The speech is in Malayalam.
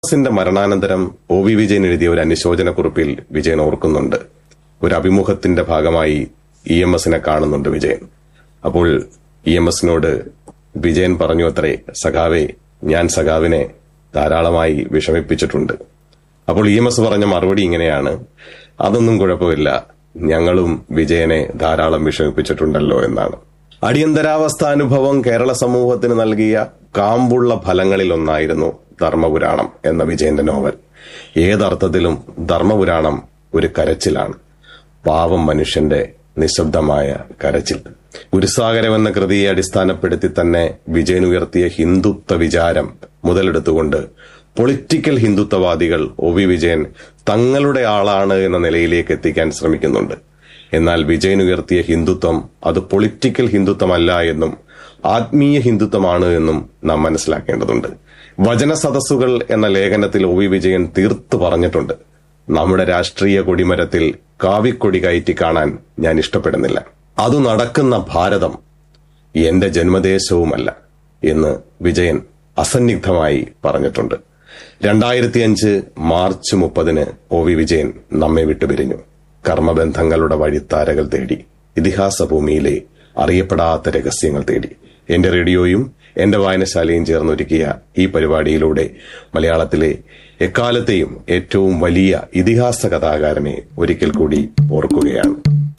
എസിന്റെ മരണാനന്തരം ഒ വി വിജയൻ എഴുതിയ ഒരു അനുശോചന കുറിപ്പിൽ വിജയൻ ഓർക്കുന്നുണ്ട് ഒരു അഭിമുഖത്തിന്റെ ഭാഗമായി ഇ എം എസിനെ കാണുന്നുണ്ട് വിജയൻ അപ്പോൾ ഇ എം എസിനോട് വിജയൻ പറഞ്ഞു അത്രേ സഖാവെ ഞാൻ സഖാവിനെ ധാരാളമായി വിഷമിപ്പിച്ചിട്ടുണ്ട് അപ്പോൾ ഇ എം എസ് പറഞ്ഞ മറുപടി ഇങ്ങനെയാണ് അതൊന്നും കുഴപ്പമില്ല ഞങ്ങളും വിജയനെ ധാരാളം വിഷമിപ്പിച്ചിട്ടുണ്ടല്ലോ എന്നാണ് അടിയന്തരാവസ്ഥാനുഭവം കേരള സമൂഹത്തിന് നൽകിയ കാമ്പുള്ള ഫലങ്ങളിൽ ഒന്നായിരുന്നു ധർമ്മപുരാണം എന്ന വിജയന്റെ നോവൽ ഏതർത്ഥത്തിലും ധർമ്മപുരാണം ഒരു കരച്ചിലാണ് പാവം മനുഷ്യന്റെ നിശബ്ദമായ കരച്ചിൽ ഗുരുസാഗരം എന്ന കൃതിയെ അടിസ്ഥാനപ്പെടുത്തി തന്നെ വിജയൻ ഉയർത്തിയ ഹിന്ദുത്വ വിചാരം മുതലെടുത്തുകൊണ്ട് പൊളിറ്റിക്കൽ ഹിന്ദുത്വവാദികൾ ഒ വി വിജയൻ തങ്ങളുടെ ആളാണ് എന്ന നിലയിലേക്ക് എത്തിക്കാൻ ശ്രമിക്കുന്നുണ്ട് എന്നാൽ വിജയൻ ഉയർത്തിയ ഹിന്ദുത്വം അത് പൊളിറ്റിക്കൽ ഹിന്ദുത്വമല്ല എന്നും ആത്മീയ ഹിന്ദുത്വമാണ് എന്നും നാം മനസ്സിലാക്കേണ്ടതുണ്ട് വചന സദസ്സുകൾ എന്ന ലേഖനത്തിൽ ഒ വി വിജയൻ തീർത്തു പറഞ്ഞിട്ടുണ്ട് നമ്മുടെ രാഷ്ട്രീയ കൊടിമരത്തിൽ കാവിക്കൊടി കയറ്റി കാണാൻ ഞാൻ ഇഷ്ടപ്പെടുന്നില്ല അത് നടക്കുന്ന ഭാരതം എന്റെ ജന്മദേശവുമല്ല എന്ന് വിജയൻ അസന്നിഗ്ധമായി പറഞ്ഞിട്ടുണ്ട് രണ്ടായിരത്തിയഞ്ച് മാർച്ച് മുപ്പതിന് ഒ വി വിജയൻ നമ്മെ വിട്ടുപിരിഞ്ഞു കർമ്മബന്ധങ്ങളുടെ വഴിത്താരകൾ തേടി ഇതിഹാസ ഭൂമിയിലെ അറിയപ്പെടാത്ത രഹസ്യങ്ങൾ തേടി എന്റെ റേഡിയോയും എന്റെ വായനശാലയും ചേർന്നൊരുക്കിയ ഈ പരിപാടിയിലൂടെ മലയാളത്തിലെ എക്കാലത്തെയും ഏറ്റവും വലിയ ഇതിഹാസ കഥാകാരനെ ഒരിക്കൽ കൂടി ഓർക്കുകയാണ്